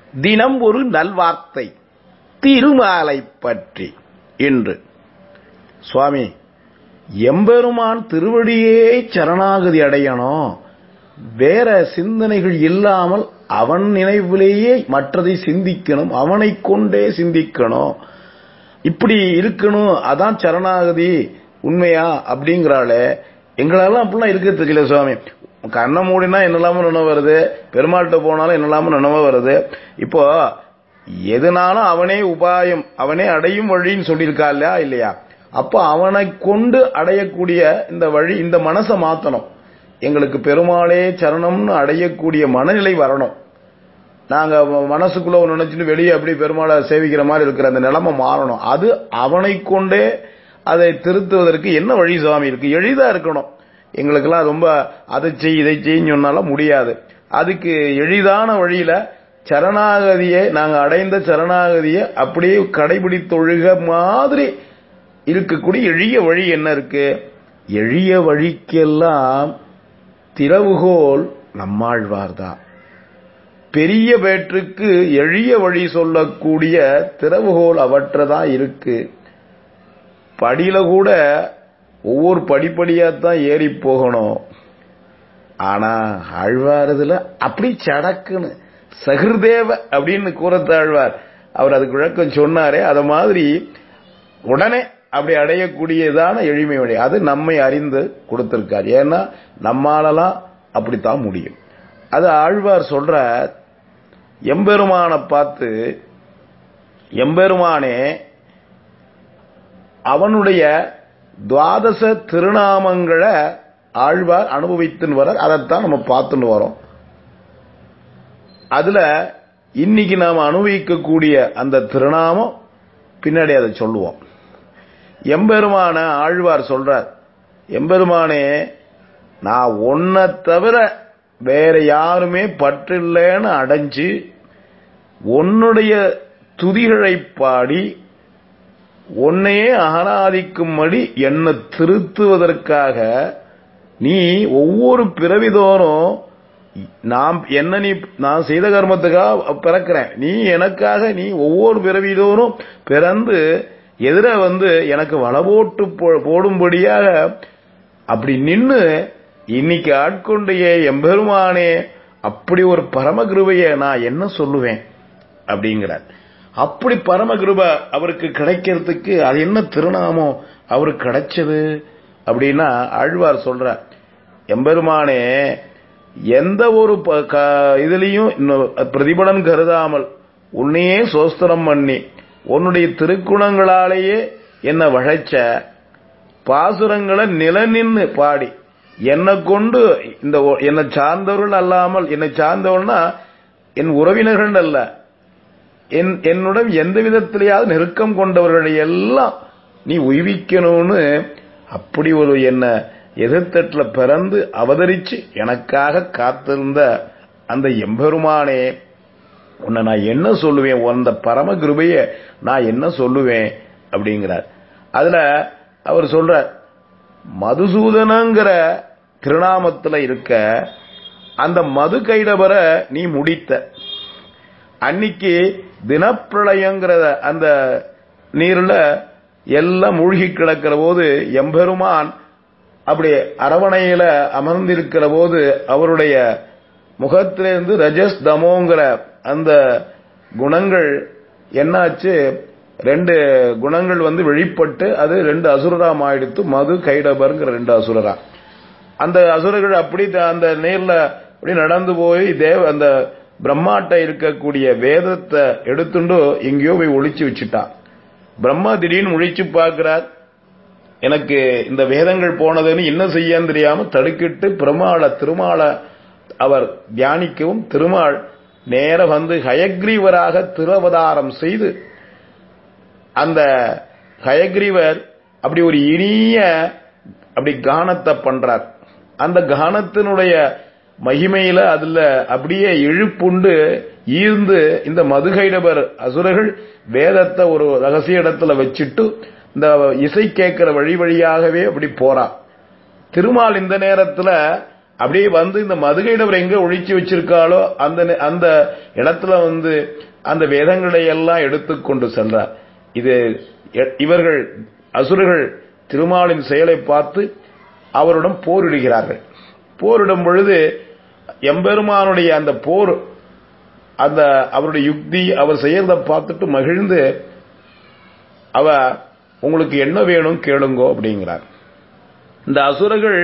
தினம் ஒரு நல்வார்த்தை திருமாலை பற்றி இன்று சுவாமி எம்பெருமான் திருவடியே சரணாகதி அடையணும் வேற சிந்தனைகள் இல்லாமல் அவன் நினைவிலேயே மற்றதை சிந்திக்கணும் அவனை கொண்டே சிந்திக்கணும் இப்படி இருக்கணும் அதான் சரணாகதி உண்மையா அப்படிங்கிறாளே எங்களெல்லாம் அப்படிலாம் இருக்க தெரியல சுவாமி கண்ணை மூடினா என்னெல்லாம நினைவு வருது பெருமாள்கிட்ட போனாலும் என்னெல்லாம நினைவு வருது இப்போ எதுனாலும் அவனே உபாயம் அவனே அடையும் வழின்னு சொல்லியிருக்கா இல்லையா இல்லையா அப்போ அவனை கொண்டு அடையக்கூடிய இந்த வழி இந்த மனசை மாத்தணும் எங்களுக்கு பெருமாளே சரணம்னு அடையக்கூடிய மனநிலை வரணும் நாங்க மனசுக்குள்ள ஒன்று நினைச்சிட்டு வெளியே அப்படி பெருமாளை சேவிக்கிற மாதிரி இருக்கிற அந்த நிலைமை மாறணும் அது அவனை கொண்டே அதை திருத்துவதற்கு என்ன வழி சுவாமி இருக்கு எளிதா இருக்கணும் எங்களுக்கெல்லாம் ரொம்ப அதை செய் இதை செய்யும் சொன்னாலும் முடியாது அதுக்கு எளிதான வழியில சரணாகதியை நாங்க அடைந்த சரணாகதியை அப்படியே கடைபிடித்தொழுக மாதிரி இருக்கக்கூடிய எளிய வழி என்ன இருக்கு எளிய வழிக்கெல்லாம் திறவுகோல் நம்மாழ்வார் தான் பெரிய பேற்றுக்கு எளிய வழி சொல்லக்கூடிய திறவுகோல் அவற்றதான் இருக்கு படியில கூட ஒவ்வொரு படிப்படியா தான் ஏறி போகணும் ஆனா ஆழ்வாரதுல அப்படி சடக்குன்னு சகிருதேவ அப்படின்னு கூறத்தாழ்வார் அவர் அதுக்கு விளக்கம் சொன்னாரே அத மாதிரி உடனே அப்படி அடையக்கூடியதான எளிமை வழி அது நம்மை அறிந்து கொடுத்திருக்கார் ஏன்னா நம்மாலலாம் அப்படித்தான் முடியும் அது ஆழ்வார் சொல்ற எம்பெருமானை பார்த்து எம்பெருமானே அவனுடைய துவாதச திருநாமங்களை ஆழ்வார் அனுபவித்துன்னு வர அதைத்தான் நம்ம பார்த்துன்னு வரோம் அதுல இன்னைக்கு நாம் அனுபவிக்கக்கூடிய அந்த திருநாமம் பின்னாடி அதை சொல்லுவோம் எம்பெருமான ஆழ்வார் சொல்றார் எம்பெருமானே நான் ஒன்ன தவிர வேற யாருமே பற்றில்லைன்னு அடைஞ்சு உன்னுடைய துதிகளை பாடி உன்னையே அகராதிக்கும்படி என்னை திருத்துவதற்காக நீ ஒவ்வொரு பிறவிதோறும் நாம் என்ன நீ நான் செய்த கர்மத்துக்காக பிறக்கிறேன் நீ எனக்காக நீ ஒவ்வொரு பிறவிதோறும் பிறந்து எதிர வந்து எனக்கு வளபோட்டு போடும்படியாக அப்படி நின்னு இன்னைக்கு ஆட்கொண்டைய எம்பெருமானே அப்படி ஒரு பரமகிருபைய நான் என்ன சொல்லுவேன் அப்படிங்கிறார் அப்படி பரமகிருப அவருக்கு கிடைக்கிறதுக்கு அது என்ன திருநாமம் அவருக்கு கிடைச்சது அப்படின்னா ஆழ்வார் சொல்ற எம்பெருமானே எந்த ஒரு இதுலயும் பிரதிபலன் கருதாமல் உன்னையே சோஸ்திரம் பண்ணி உன்னுடைய திருக்குணங்களாலேயே என்ன வழைச்ச பாசுரங்களை நிலநின்னு பாடி என்னை கொண்டு இந்த என்னை சார்ந்தவர்கள் அல்லாமல் என்னை சார்ந்தவர்கள்னா என் உறவினர்கள் அல்ல என் என்னுடன் எந்த விதத்திலேயாவது நெருக்கம் கொண்டவர்களை எல்லாம் நீ உய்விக்கணும்னு அப்படி ஒரு என்ன எதிர்த்தட்டுல பிறந்து அவதரிச்சு எனக்காக காத்திருந்த அந்த எம்பெருமானே உன்னை நான் என்ன சொல்லுவேன் அந்த பரம கிருபைய நான் என்ன சொல்லுவேன் அப்படிங்கிறார் அதுல அவர் சொல்ற மதுசூதனங்கிற திருநாமத்துல இருக்க அந்த மது கைடபர நீ முடித்த அன்னைக்கு தினப்பிரளயங்கிற அந்த நீர்ல எல்லாம் மூழ்கி கிடக்கிற போது எம்பெருமான் அப்படி அரவணையில அமர்ந்திருக்கிற போது அவருடைய முகத்திலிருந்து ரஜஸ் தமோங்கிற அந்த குணங்கள் என்னாச்சு ரெண்டு குணங்கள் வந்து வெளிப்பட்டு அது ரெண்டு அசுரரா ஆயிடுத்து மது கைடபருங்கிற ரெண்டு அசுரரா அந்த அசுரர்கள் அப்படி அந்த நீர்ல அப்படி நடந்து போய் தேவ அந்த பிரம்மாட்ட இருக்கக்கூடிய வேதத்தை எடுத்துண்டு எங்கேயோ போய் ஒளிச்சு வச்சுட்டான் பிரம்மா திடீர்னு முழிச்சு பார்க்கிறார் எனக்கு இந்த வேதங்கள் போனதுன்னு என்ன செய்யன்னு தெரியாம தடுக்கிட்டு பெருமாள திருமால அவர் தியானிக்கவும் திருமால் நேர வந்து ஹயக்ரீவராக திருவதாரம் செய்து அந்த ஹயக்ரீவர் அப்படி ஒரு இனிய அப்படி கானத்தை பண்றார் அந்த கானத்தினுடைய மகிமையில அதுல அப்படியே இழுப்புண்டு ஈர்ந்து இந்த மதுகைடபர் அசுரர்கள் வேதத்தை ஒரு ரகசிய இடத்துல வச்சுட்டு இந்த இசை கேட்கிற வழி வழியாகவே அப்படி போறா திருமால் இந்த நேரத்துல அப்படியே வந்து இந்த மதுகைடவர் எங்க ஒழிச்சு வச்சிருக்காளோ அந்த நே- அந்த இடத்துல வந்து அந்த வேதங்களை எல்லாம் எடுத்துக்கொண்டு சென்றார் இது எ- இவர்கள் அசுரர்கள் திருமாலின் செயலை பார்த்து அவருடன் போரிடுகிறார்கள் போரிடும் பொழுது எம்பெருமானுடைய அந்த போர் அந்த அவருடைய யுக்தி அவர் செய்யறத பார்த்துட்டு மகிழ்ந்து அவ உங்களுக்கு என்ன வேணும் கேளுங்கோ அப்படிங்கிறார் இந்த அசுரர்கள்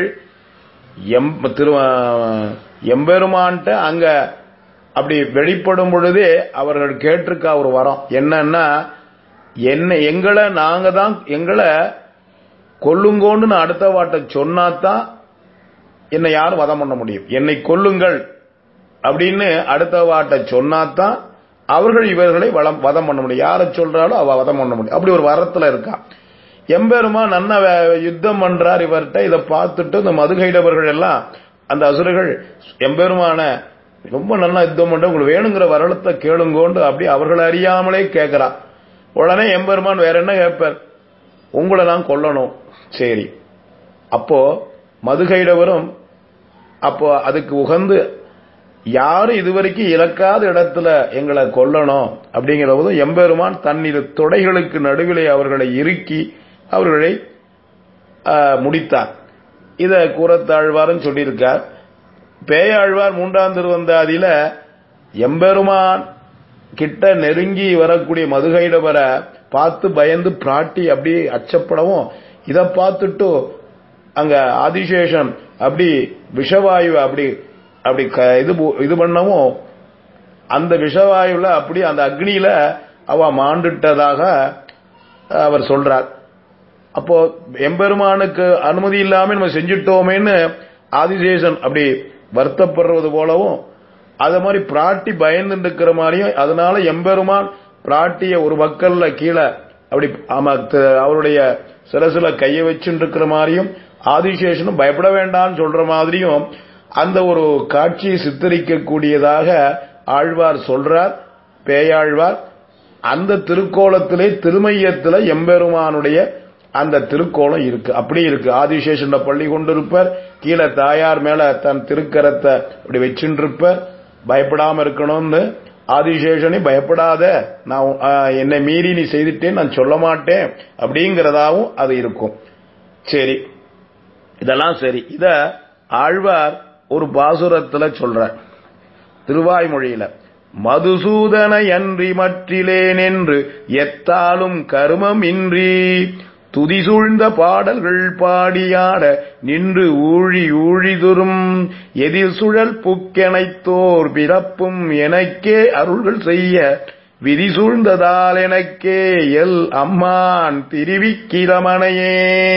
எம் திரு எம்பெருமான்ட்ட அங்க அப்படி வெளிப்படும் பொழுதே அவர்கள் கேட்டிருக்கா ஒரு வரம் என்னன்னா என்ன எங்களை நாங்க தான் எங்களை கொல்லுங்கோன்னு நான் அடுத்த வாட்ட சொன்னாதான் என்னை யாரும் வதம் பண்ண முடியும் என்னை கொல்லுங்கள் அப்படின்னு அடுத்த வாட்ட சொன்னாதான் அவர்கள் இவர்களை வளம் வதம் பண்ண முடியும் யாரை சொல்றாலும் அவ வதம் பண்ண முடியும் அப்படி ஒரு வரத்துல இருக்கா எம்பெருமா நன்ன வே- யுத்தம் பண்றார் இவர்கிட்ட இதை பார்த்துட்டு இந்த மதுகைடவர்கள் எல்லாம் அந்த அசுரர்கள் எம்பெருமான ரொம்ப நல்லா யுத்தம் பண்ற உங்களுக்கு வேணுங்கிற வரலத்தை கேளுங்கோண்டு அப்படி அவர்கள் அறியாமலே கேட்கிறா உடனே எம்பெருமான் வேற என்ன கேட்பார் உங்களை நான் கொல்லணும் சரி அப்போ மதுகைடவரும் அப்போ அதுக்கு உகந்து யாரு இதுவரைக்கும் இழக்காத இடத்துல எங்களை கொல்லணும் அப்படிங்கிற போது எம்பெருமான் தன்னிரு தொடைகளுக்கு நடுவிலே அவர்களை இறுக்கி அவர்களை ஆஹ், முடித்தார் இத கூறத்தாழ்வார்னு சொல்லியிருக்கார் பேயாழ்வார் மூன்றாம் திருவந்தாதியில எம்பெருமான் கிட்ட நெருங்கி வரக்கூடிய மதுகைடவரை பார்த்து பயந்து பிராட்டி அப்படியே அச்சப்படவும் இதை பார்த்துட்டு அங்க ஆதிசேஷன் அப்படி விஷவாயு அப்படி அப்படி க- இது பு- இது பண்ணவும் அந்த விஷவாயுல அப்படி அந்த அக்னியில அவ மாண்டுட்டதாக அவர் சொல்றார் அப்போ எம்பெருமானுக்கு அனுமதி இல்லாம நம்ம செஞ்சுட்டோமேன்னு ஆதிசேஷன் அப்படி வருத்தப்படுறது போலவும் அது மாதிரி பிராட்டி பயந்து இருக்கிற மாதிரியும் அதனால எம்பெருமான் பிராட்டிய ஒரு பக்கல்ல கீழே அப்படி ஆமா த- அவருடைய சிரசுல கையை வச்சுட்டு இருக்கிற மாதிரியும் ஆதிசேஷனும் பயப்பட வேண்டாம்னு சொல்ற மாதிரியும் அந்த ஒரு காட்சியை சித்தரிக்கக்கூடியதாக ஆழ்வார் சொல்றார் பேயாழ்வார் அந்த திருக்கோலத்திலே திருமையத்துல எம்பெருமானுடைய அந்த திருக்கோலம் இருக்கு அப்படி இருக்கு ஆதிசேஷன் பள்ளி கொண்டிருப்பார் கீழே தாயார் மேல தன் திருக்கரத்தை அப்படி வச்சுட்டு இருப்பார் பயப்படாம இருக்கணும்னு ஆதிசேஷனே பயப்படாத நான் ஆ, என்னை மீறி நீ செய்துட்டேன் நான் சொல்ல மாட்டேன் அப்படிங்கிறதாவும் அது இருக்கும் சரி இதெல்லாம் சரி இத ஆழ்வார் ஒரு பாசுரத்துல சொல்றார் திருவாய்மொழியில மதுசூதன அன்றி மற்றிலேன் என்று எத்தாலும் கருமம் இன்றி துதி சூழ்ந்த பாடல்கள் பாடியாட நின்று ஊழி ஊழிதுரும் எதிர் சுழல் புக்கெனைத்தோர் பிறப்பும் எனக்கே அருள்கள் செய்ய விதி சூழ்ந்ததால் எனக்கே எல் அம்மான் திருவிக்கிரமணையே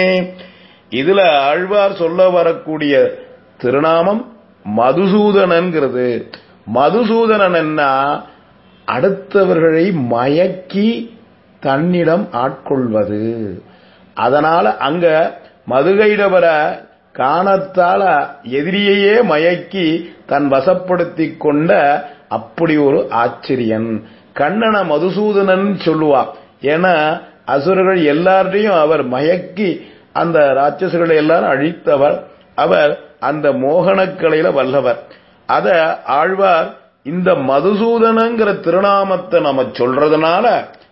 இதுல ஆழ்வார் சொல்ல வரக்கூடிய திருநாமம் மதுசூதனன்கிறது மதுசூதனன் என்ன அடுத்தவர்களை மயக்கி தன்னிடம் ஆட்கொள்வது அதனால அங்க மதுகைடவர காணத்தால எதிரியையே மயக்கி தன் வசப்படுத்திக் கொண்ட அப்படி ஒரு ஆச்சரியன் கண்ணன மதுசூதனன் சொல்லுவா ஏன்னா அசுரர்கள் எல்லாரையும் அவர் மயக்கி அந்த ராட்சசர்களை எல்லாரும் அழித்தவர் அவர் அந்த மோகனக்கலையில வல்லவர் அத ஆழ்வார் இந்த மதுசூதனங்கிற திருநாமத்தை நம்ம சொல்றதுனால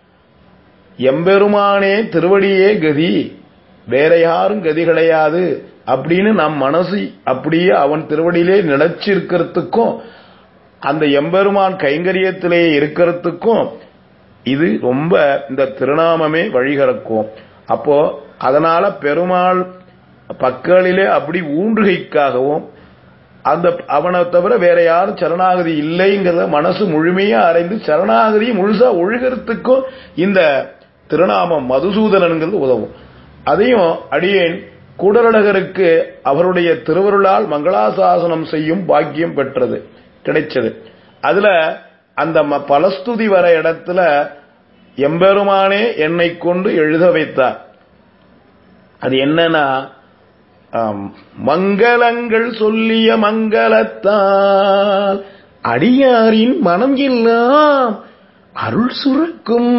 எம்பெருமானே திருவடியே கதி வேற யாரும் கதி கிடையாது அப்படின்னு நம் மனசு அப்படியே அவன் திருவடியிலே நிலைச்சிருக்கிறதுக்கும் அந்த எம்பெருமான் கைங்கரியத்திலே இருக்கிறதுக்கும் இது ரொம்ப இந்த திருநாமமே வழிகறக்கும் அப்போ அதனால பெருமாள் பக்கலிலே அப்படி ஊன்றுகைக்காகவும் அந்த அவனை தவிர வேற யாரும் சரணாகதி இல்லைங்கிறத மனசு முழுமையா அறைந்து சரணாகதி முழுசா ஒழுகிறதுக்கும் இந்த திருநாமம் மதுசூதனன்கிறது உதவும் அதையும் அடியேன் கூடலழகருக்கு அவருடைய திருவருளால் மங்களாசாசனம் செய்யும் பாக்கியம் பெற்றது கிடைச்சது அதுல அந்த ம- பலஸ்துதி வர இடத்துல எம்பெருமானே என்னை கொண்டு எழுத வைத்தார் அது என்னன்னா ஆம், மங்களங்கள் சொல்லிய மங்களத்தால் அடியாரின் மனம் எல்லாம் அருள் சுரக்கும்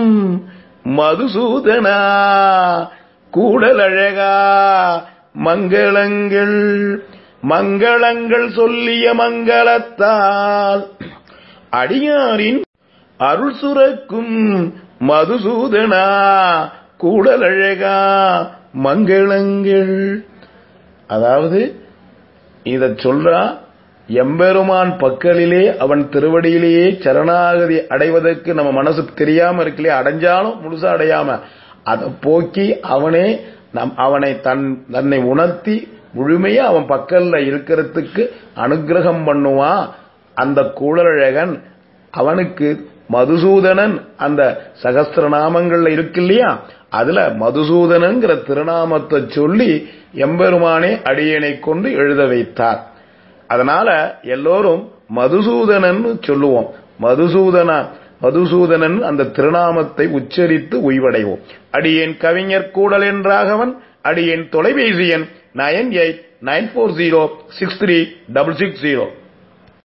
மதுசூதனா கூடலழகா மங்களங்கள் மங்களங்கள் சொல்லிய மங்களத்தால் அடியாரின் அருள் சுரக்கும் மதுசூதனா கூடலழகா மங்களங்கள் அதாவது இத சொல்றா எம்பெருமான் பக்கலிலே அவன் திருவடியிலேயே சரணாகதி அடைவதற்கு நம்ம மனசு தெரியாம இருக்கலையே அடைஞ்சாலும் முழுசா அடையாம அதை போக்கி அவனே நம் அவனை தன் தன்னை உணர்த்தி முழுமையா அவன் பக்கல்ல இருக்கிறதுக்கு அனுகிரகம் பண்ணுவான் அந்த கூழழகன் அவனுக்கு மதுசூதனன் அந்த சகஸ்திரநாமங்கள்ல இருக்கு இல்லையா அதுல மதுசூதனங்கிற திருநாமத்தை சொல்லி எம்பெருமானே அடியனை கொண்டு எழுத வைத்தார் அதனால எல்லோரும் மதுசூதனன் சொல்லுவோம் மதுசூதன மதுசூதனன் அந்த திருநாமத்தை உச்சரித்து உய்வடைவோம் அடியேன் கவிஞர் கூடல் என்றாகவன் அடியேன் தொலைபேசி எண் nine eight nine four zero six three double six zero